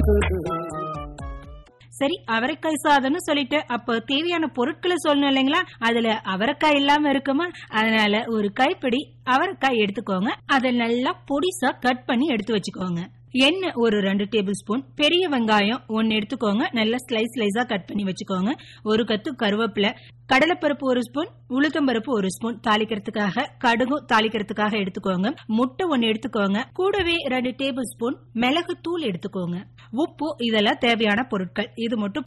சரி அவரைக்காய் சாதம்னு சொல்லிட்டு அப்ப தேவையான பொருட்களை சொல்லணும் இல்லைங்களா அதுல அவரைக்காய் இல்லாம இருக்குமா அதனால ஒரு கைப்பிடி அவரைக்காய் எடுத்துக்கோங்க அதை நல்லா பொடிசா கட் பண்ணி எடுத்து வச்சுக்கோங்க எண்ணெய் ஒரு ரெண்டு டேபிள் ஸ்பூன் பெரிய வெங்காயம் ஒன்னு எடுத்துக்கோங்க நல்லா ஸ்லைஸ் ஸ்லைஸா கட் பண்ணி வச்சுக்கோங்க ஒரு கத்து கருவேப்பிலை கடலைப்பருப்பு ஒரு ஸ்பூன் உளுத்தம்பருப்பு ஒரு ஸ்பூன் தாளிக்கிறதுக்காக கடுகும் தாளிக்கிறதுக்காக எடுத்துக்கோங்க முட்டை ஒன்னு எடுத்துக்கோங்க கூடவே ரெண்டு டேபிள் ஸ்பூன் மிளகு தூள் எடுத்துக்கோங்க உப்பு இதெல்லாம் தேவையான பொருட்கள் இது மட்டும்